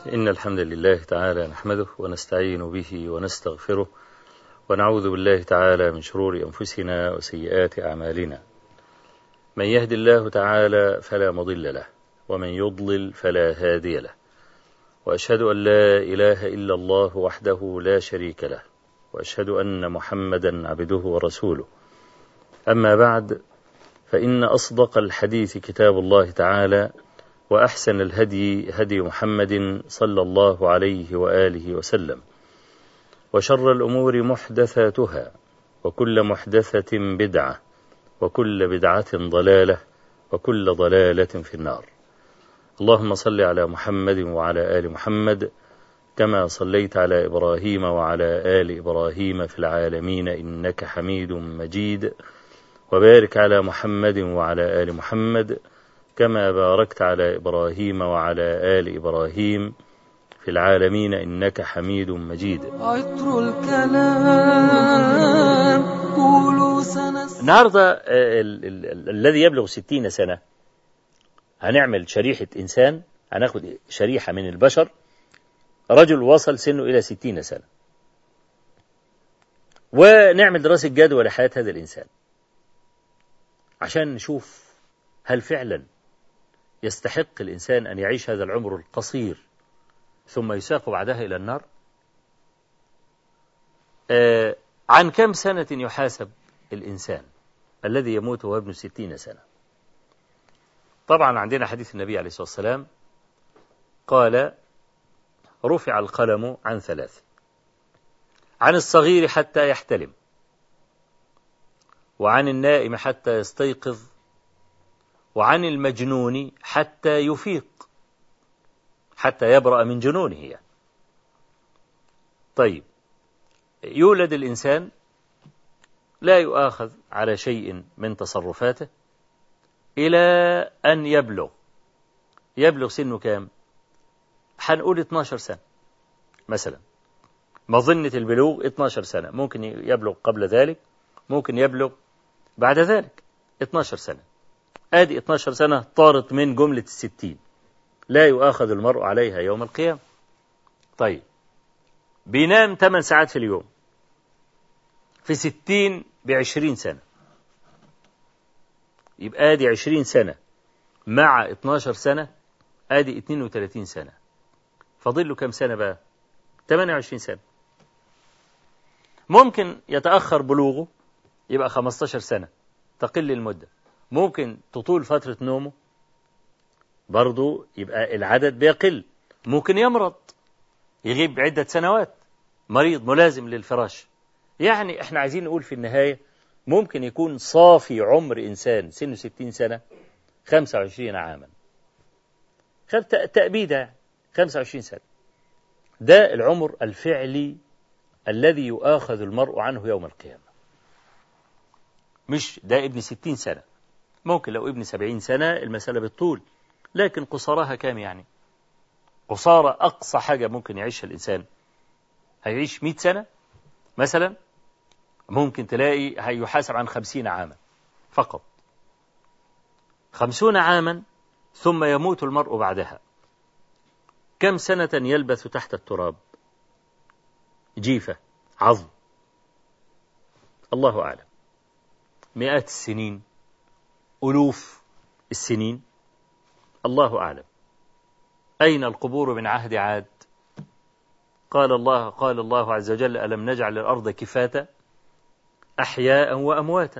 إن الحمد لله تعالى نحمده ونستعين به ونستغفره ونعوذ بالله تعالى من شرور أنفسنا وسيئات أعمالنا من يهد الله تعالى فلا مضل له ومن يضلل فلا هادي له وأشهد أن لا إله إلا الله وحده لا شريك له وأشهد أن محمدا عبده ورسوله أما بعد فإن أصدق الحديث كتاب الله تعالى وأحسن الهدي هدي محمد صلى الله عليه وآله وسلم وشر الأمور محدثاتها وكل محدثة بدعة وكل بدعة ضلالة وكل ضلالة في النار اللهم صل على محمد وعلى آل محمد كما صليت على إبراهيم وعلى آل إبراهيم في العالمين إنك حميد مجيد وبارك على محمد وعلى آل محمد كما باركت على إبراهيم وعلى آل إبراهيم في العالمين إنك حميد مجيد عطر الكلام قولوا سنس النهاردة آه، ال- ال- ال- الذي يبلغ ستين سنة هنعمل شريحة إنسان هناخد شريحة من البشر رجل وصل سنه إلى ستين سنة ونعمل دراسة جدوى لحياة هذا الإنسان عشان نشوف هل فعلا يستحق الإنسان أن يعيش هذا العمر القصير ثم يساق بعدها إلى النار آه عن كم سنة يحاسب الإنسان الذي يموت وهو ابن ستين سنة طبعا عندنا حديث النبي عليه الصلاة والسلام قال رفع القلم عن ثلاث عن الصغير حتى يحتلم وعن النائم حتى يستيقظ وعن المجنون حتى يفيق حتى يبرأ من جنونه يعني. طيب يولد الإنسان لا يؤاخذ على شيء من تصرفاته إلى أن يبلغ يبلغ سنه كام هنقول 12 سنة مثلا مظنة البلوغ 12 سنة ممكن يبلغ قبل ذلك ممكن يبلغ بعد ذلك 12 سنة آدي 12 سنة طارت من جملة الستين لا يؤاخذ المرء عليها يوم القيامة طيب بينام 8 ساعات في اليوم في 60 بعشرين سنة يبقى ادي 20 سنة مع 12 سنة ادي 32 سنة فاضل له كام سنة بقى 28 سنة ممكن يتأخر بلوغه يبقى 15 سنة تقل المدة ممكن تطول فترة نومه برضو يبقى العدد بيقل ممكن يمرض يغيب عدة سنوات مريض ملازم للفراش يعني احنا عايزين نقول في النهاية ممكن يكون صافي عمر إنسان سنه 60 سنة 25 عاما خد تأبيدة يعني 25 سنة ده العمر الفعلي الذي يؤاخذ المرء عنه يوم القيامة مش ده ابن 60 سنة ممكن لو ابن 70 سنة المسألة بالطول لكن قصارها كام يعني قصارى أقصى حاجة ممكن يعيشها الإنسان هيعيش 100 سنة مثلا ممكن تلاقي هيحاسب عن خمسين عاما فقط خمسون عاما ثم يموت المرء بعدها كم سنة يلبث تحت التراب جيفة عظم الله أعلم مئات السنين ألوف السنين الله أعلم أين القبور من عهد عاد قال الله قال الله عز وجل ألم نجعل الأرض كفاتا أحياء وأمواتا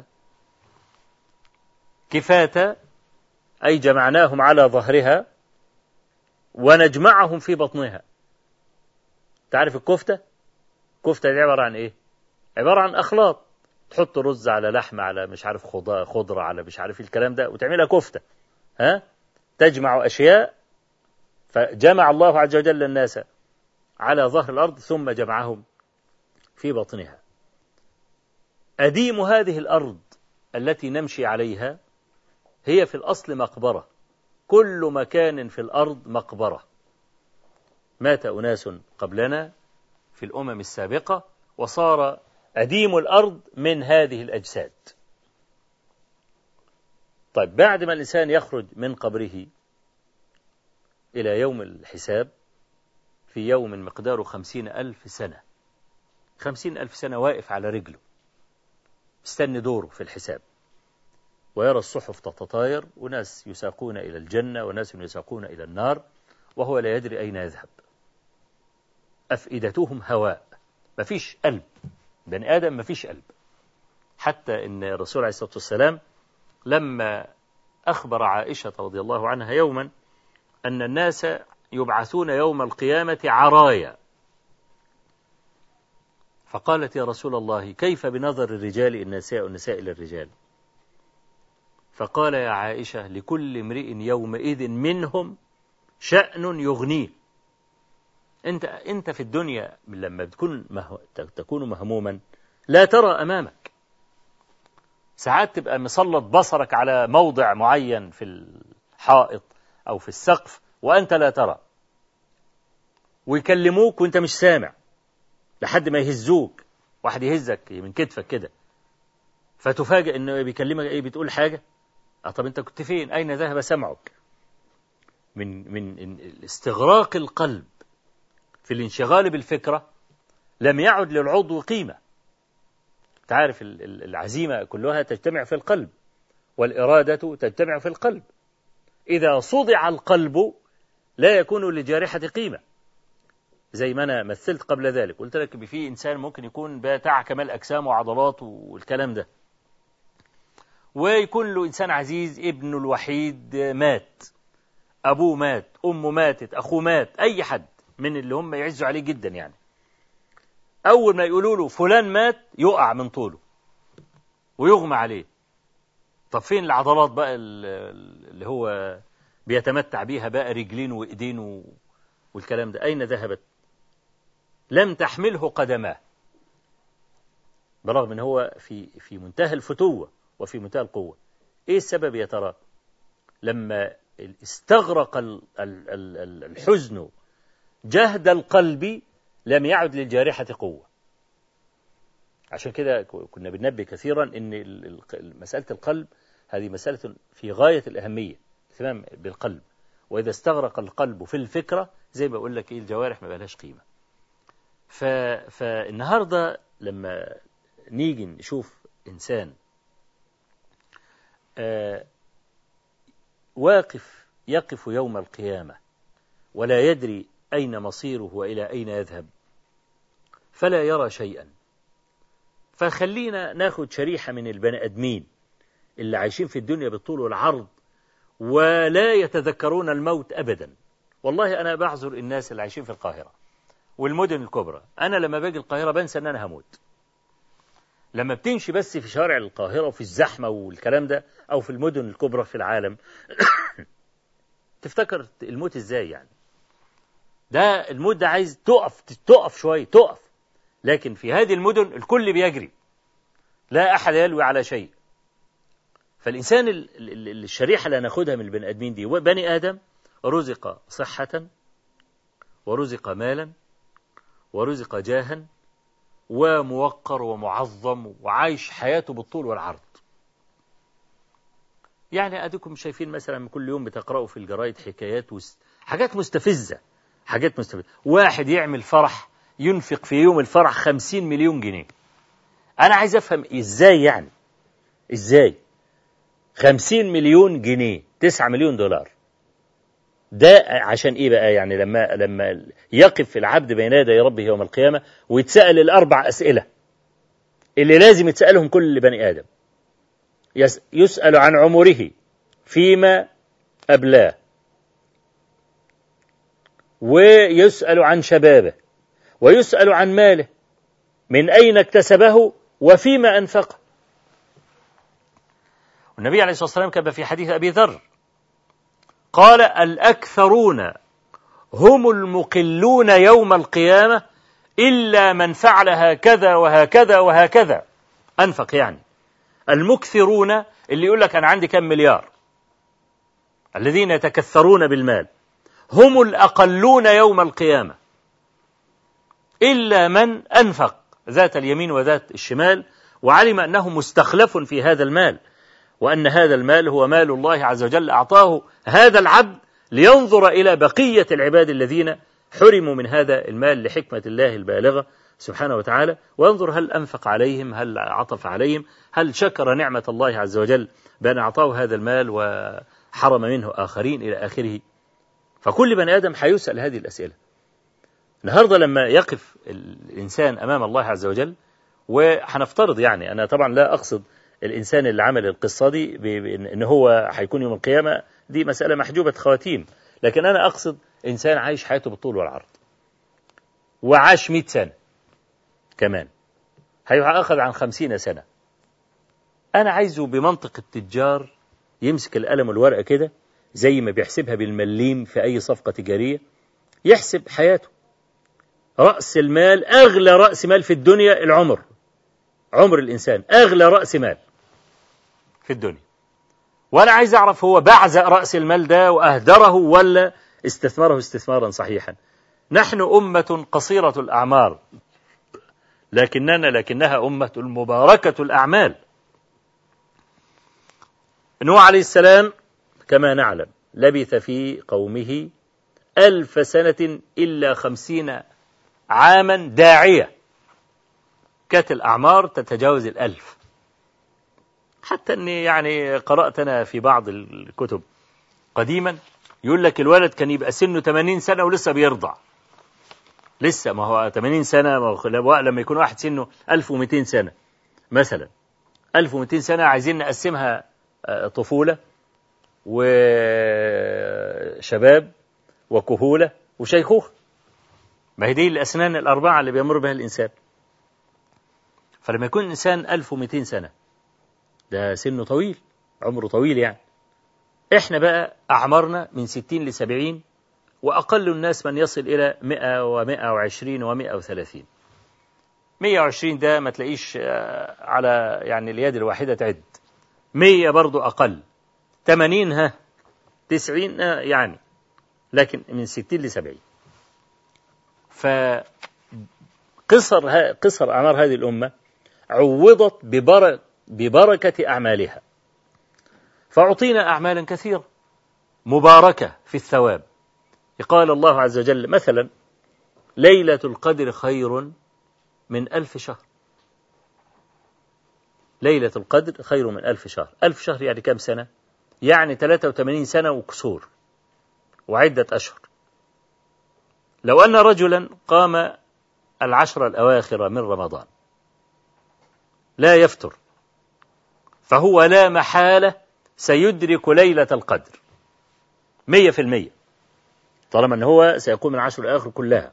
كفاتا أي جمعناهم على ظهرها ونجمعهم في بطنها تعرف الكفتة كفتة دي عبارة عن إيه عبارة عن أخلاط تحط رز على لحم على مش عارف خضرة على مش عارف الكلام ده وتعملها كفتة ها تجمع أشياء فجمع الله عز وجل الناس على ظهر الأرض ثم جمعهم في بطنها أديم هذه الأرض التي نمشي عليها هي في الأصل مقبرة كل مكان في الأرض مقبرة مات أناس قبلنا في الأمم السابقة وصار أديم الأرض من هذه الأجساد طيب بعد ما الإنسان يخرج من قبره إلى يوم الحساب في يوم مقداره خمسين ألف سنة خمسين ألف سنة واقف على رجله استني دوره في الحساب ويرى الصحف تتطاير وناس يساقون إلى الجنة وناس يساقون إلى النار وهو لا يدري أين يذهب أفئدتهم هواء مفيش قلب بني آدم مفيش قلب حتى إن الرسول عليه الصلاة والسلام لما أخبر عائشة رضي الله عنها يوما أن الناس يبعثون يوم القيامة عرايا فقالت يا رسول الله كيف بنظر الرجال النساء النساء إلى الرجال فقال يا عائشة لكل امرئ يومئذ منهم شأن يغنيه انت انت في الدنيا لما بتكون مه... تكون مهموما لا ترى امامك ساعات تبقى مسلط بصرك على موضع معين في الحائط او في السقف وانت لا ترى ويكلموك وانت مش سامع لحد ما يهزوك واحد يهزك من كتفك كده فتفاجئ انه بيكلمك ايه بتقول حاجه اه طب انت كنت فين اين ذهب سمعك من من استغراق القلب في الانشغال بالفكرة لم يعد للعضو قيمة تعرف العزيمة كلها تجتمع في القلب والإرادة تجتمع في القلب إذا صدع القلب لا يكون للجارحة قيمة زي ما أنا مثلت قبل ذلك قلت لك في إنسان ممكن يكون بتاع كمال أجسام وعضلات والكلام ده ويكون له إنسان عزيز ابنه الوحيد مات أبوه مات أمه ماتت أخوه مات أي حد من اللي هم يعزوا عليه جدا يعني أول ما يقولوا له فلان مات يقع من طوله ويغمى عليه طب فين العضلات بقى اللي هو بيتمتع بيها بقى رجلين وإيدين والكلام ده أين ذهبت لم تحمله قدماه برغم ان هو في في منتهى الفتوة وفي منتهى القوة ايه السبب يا ترى لما استغرق الحزن جهد القلب لم يعد للجارحة قوة عشان كده كنا بننبه كثيرا ان مسألة القلب هذه مسألة في غاية الأهمية اهتمام بالقلب وإذا استغرق القلب في الفكرة زي ما بقول لك إيه الجوارح ما بلهاش قيمة ف... فالنهاردة لما نيجي نشوف إنسان آه واقف يقف يوم القيامة ولا يدري أين مصيره وإلى أين يذهب فلا يرى شيئا فخلينا ناخد شريحة من البني أدمين اللي عايشين في الدنيا بالطول والعرض ولا يتذكرون الموت أبدا والله أنا بعذر الناس اللي عايشين في القاهرة والمدن الكبرى أنا لما باجي القاهرة بنسى أن أنا هموت لما بتمشي بس في شارع القاهرة وفي الزحمة والكلام ده أو في المدن الكبرى في العالم تفتكر الموت إزاي يعني ده الموت ده عايز تقف تقف شوية تقف لكن في هذه المدن الكل بيجري لا أحد يلوي على شيء فالإنسان الشريحة اللي هناخدها من البني آدمين دي بني آدم رزق صحة ورزق مالا ورزق جاها وموقر ومعظم وعايش حياته بالطول والعرض يعني أديكم شايفين مثلا كل يوم بتقرأوا في الجرايد حكايات وست... حاجات مستفزة حاجات مستفزة واحد يعمل فرح ينفق في يوم الفرح خمسين مليون جنيه أنا عايز أفهم إزاي يعني إزاي خمسين مليون جنيه تسعة مليون دولار ده عشان ايه بقى يعني لما لما يقف العبد بين يدي ربه يوم القيامه ويتسال الاربع اسئله اللي لازم يتسالهم كل بني ادم يسال عن عمره فيما ابلاه ويسال عن شبابه ويسال عن ماله من اين اكتسبه وفيما انفقه والنبي عليه الصلاه والسلام كما في حديث ابي ذر قال الأكثرون هم المقلون يوم القيامة إلا من فعل هكذا وهكذا وهكذا أنفق يعني المكثرون اللي يقول لك أنا عندي كم مليار الذين يتكثرون بالمال هم الأقلون يوم القيامة إلا من أنفق ذات اليمين وذات الشمال وعلم أنه مستخلف في هذا المال وأن هذا المال هو مال الله عز وجل أعطاه هذا العبد لينظر إلى بقية العباد الذين حرموا من هذا المال لحكمة الله البالغة سبحانه وتعالى وانظر هل أنفق عليهم هل عطف عليهم هل شكر نعمة الله عز وجل بأن أعطاه هذا المال وحرم منه آخرين إلى آخره فكل بني آدم حيسأل هذه الأسئلة النهاردة لما يقف الإنسان أمام الله عز وجل وهنفترض يعني أنا طبعا لا أقصد الإنسان اللي عمل القصة دي إن هو هيكون يوم القيامة دي مسألة محجوبة خواتيم لكن أنا أقصد إنسان عايش حياته بالطول والعرض وعاش مئة سنة كمان هيأخذ عن خمسين سنة أنا عايزه بمنطق التجار يمسك القلم والورقة كده زي ما بيحسبها بالمليم في أي صفقة تجارية يحسب حياته رأس المال أغلى رأس مال في الدنيا العمر عمر الإنسان أغلى رأس مال في الدنيا وأنا عايز أعرف هو بعزق رأس المال ده وأهدره ولا استثمره استثمارا صحيحا نحن أمة قصيرة الأعمار لكننا لكنها أمة المباركة الأعمال نوح عليه السلام كما نعلم لبث في قومه ألف سنة إلا خمسين عاما داعية كانت الأعمار تتجاوز الألف حتى أني يعني قرأت أنا في بعض الكتب قديما يقول لك الولد كان يبقى سنه 80 سنة ولسه بيرضع لسه ما هو 80 سنة ما هو لما يكون واحد سنه 1200 سنة مثلا 1200 سنة عايزين نقسمها طفولة وشباب وكهولة وشيخوخة ما هي دي الأسنان الأربعة اللي بيمر بها الإنسان فلما يكون الإنسان 1200 سنة ده سنه طويل عمره طويل يعني إحنا بقى أعمارنا من 60 ل 70 وأقل الناس من يصل إلى 100 و120 و130 120 ده ما تلاقيش على يعني اليد الواحدة تعد 100 برضو أقل 80 ها 90 يعني لكن من 60 ل 70 فقصر قصر أعمار هذه الأمة عوضت ببركة, ببركة أعمالها فأعطينا أعمالا كثيرة مباركة في الثواب قال الله عز وجل مثلا ليلة القدر خير من ألف شهر ليلة القدر خير من ألف شهر ألف شهر يعني كم سنة يعني 83 سنة وكسور وعدة أشهر لو أن رجلا قام العشر الأواخر من رمضان لا يفتر فهو لا محالة سيدرك ليلة القدر مية في المية طالما أنه هو سيقوم العشر الأواخر كلها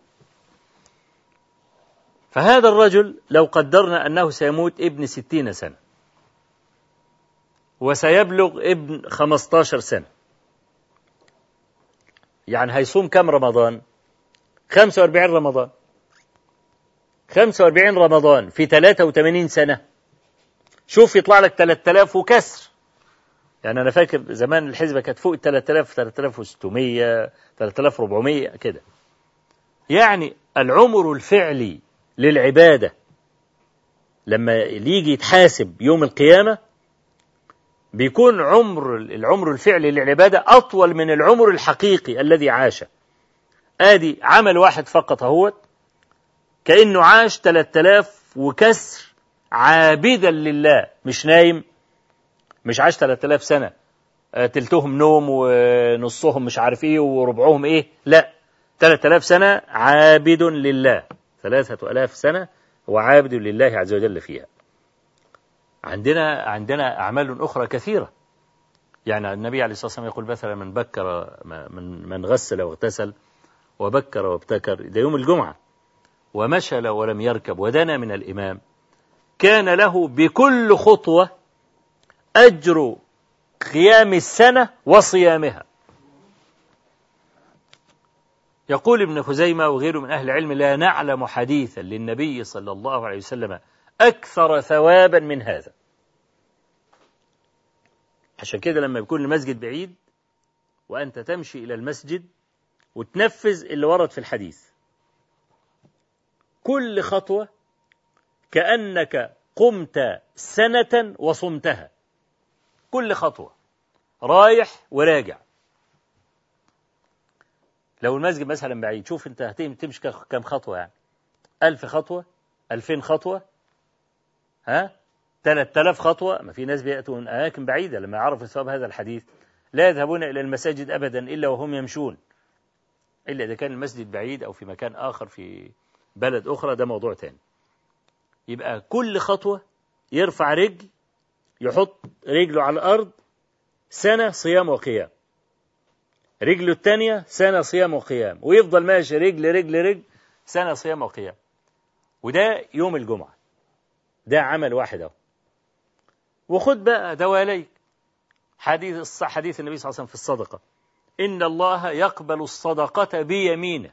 فهذا الرجل لو قدرنا أنه سيموت ابن ستين سنة وسيبلغ ابن خمستاشر سنة يعني هيصوم كم رمضان خمسة واربعين رمضان خمسة واربعين رمضان في ثلاثة وثمانين سنة شوف يطلع لك ثلاثة آلاف وكسر يعني أنا فاكر زمان الحسبة كانت فوق ثلاثة آلاف ثلاثة آلاف وستمية ثلاثة آلاف ربعمية كده يعني العمر الفعلي للعبادة لما يجي يتحاسب يوم القيامة بيكون عمر العمر الفعلي للعبادة أطول من العمر الحقيقي الذي عاشه آدي عمل واحد فقط اهوت كأنه عاش 3000 وكسر عابدا لله مش نايم مش عاش 3000 سنة تلتهم نوم ونصهم مش عارف ايه وربعهم ايه لا 3000 سنة عابد لله ثلاثة ألاف سنة وعابد لله عز وجل فيها عندنا عندنا أعمال أخرى كثيرة يعني النبي عليه الصلاة والسلام يقول مثلا من بكر من من غسل واغتسل وبكر وابتكر ده يوم الجمعة ومشل ولم يركب ودنا من الإمام كان له بكل خطوة أجر قيام السنة وصيامها يقول ابن خزيمة وغيره من أهل العلم لا نعلم حديثا للنبي صلى الله عليه وسلم أكثر ثوابا من هذا عشان كده لما يكون المسجد بعيد وأنت تمشي إلى المسجد وتنفذ اللي ورد في الحديث كل خطوة كأنك قمت سنة وصمتها كل خطوة رايح وراجع لو المسجد مثلا بعيد شوف انت هتم- تمشي كم- كم خطوة يعني ألف خطوة ألفين خطوة ها ثلاث آلاف خطوة ما في ناس بيأتوا من أماكن بعيدة لما يعرفوا ثواب هذا الحديث لا يذهبون إلى المساجد أبدا إلا وهم يمشون إلا إذا كان المسجد بعيد أو في مكان آخر في بلد أخرى ده موضوع تاني يبقى كل خطوة يرفع رجل يحط رجله على الأرض سنة صيام وقيام رجله الثانية سنة صيام وقيام ويفضل ماشي رجل رجل رجل سنة صيام وقيام وده يوم الجمعة ده عمل واحد اهو وخد بقى دواليك حديث الص- حديث النبي صلى الله عليه وسلم في الصدقة إن الله يقبل الصدقة بيمينه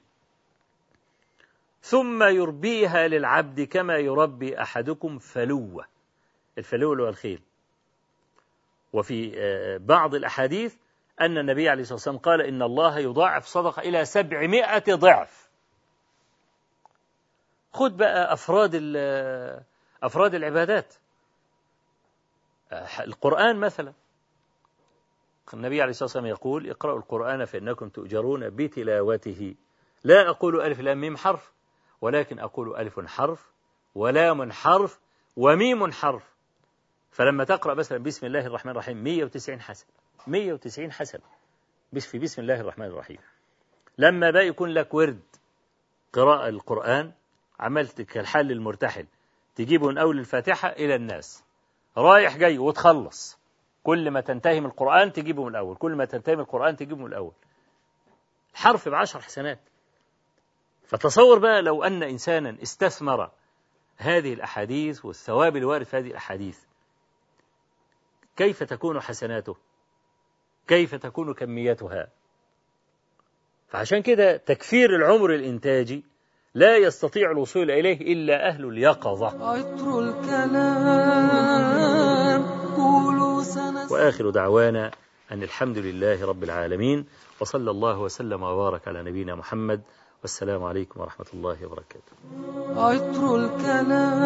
ثم يربيها للعبد كما يربي أحدكم فلوة الفلو اللي هو الخيل وفي آه، بعض الأحاديث أن النبي عليه الصلاة والسلام قال إن الله يضاعف صدقة إلى سبعمائة ضعف خد بقى أفراد ال- أفراد العبادات آه، القرآن مثلا النبي عليه الصلاة والسلام يقول اقرأوا القرآن فإنكم تؤجرون بتلاوته لا أقول ألف لام ميم حرف ولكن أقول ألف حرف ولام حرف وميم حرف فلما تقرأ مثلا بسم الله الرحمن الرحيم 190 حسن 190 حسن بس في بسم الله الرحمن الرحيم لما بقى يكون لك ورد قراءة القرآن عملت كالحل المرتحل تجيبه من أول الفاتحة إلى الناس رايح جاي وتخلص كل ما تنتهي من القرآن تجيبه من الأول كل ما تنتهي من القرآن تجيبه من الأول حرف بعشر حسنات فتصور بقى لو أن إنسانا استثمر هذه الأحاديث والثواب الوارد في هذه الأحاديث كيف تكون حسناته كيف تكون كميتها فعشان كده تكفير العمر الإنتاجي لا يستطيع الوصول إليه إلا أهل اليقظة عطر الكلام قولوا سنسمع وآخر دعوانا أن الحمد لله رب العالمين وصلى الله وسلم وبارك على نبينا محمد والسلام عليكم ورحمة الله وبركاته عطر الكلام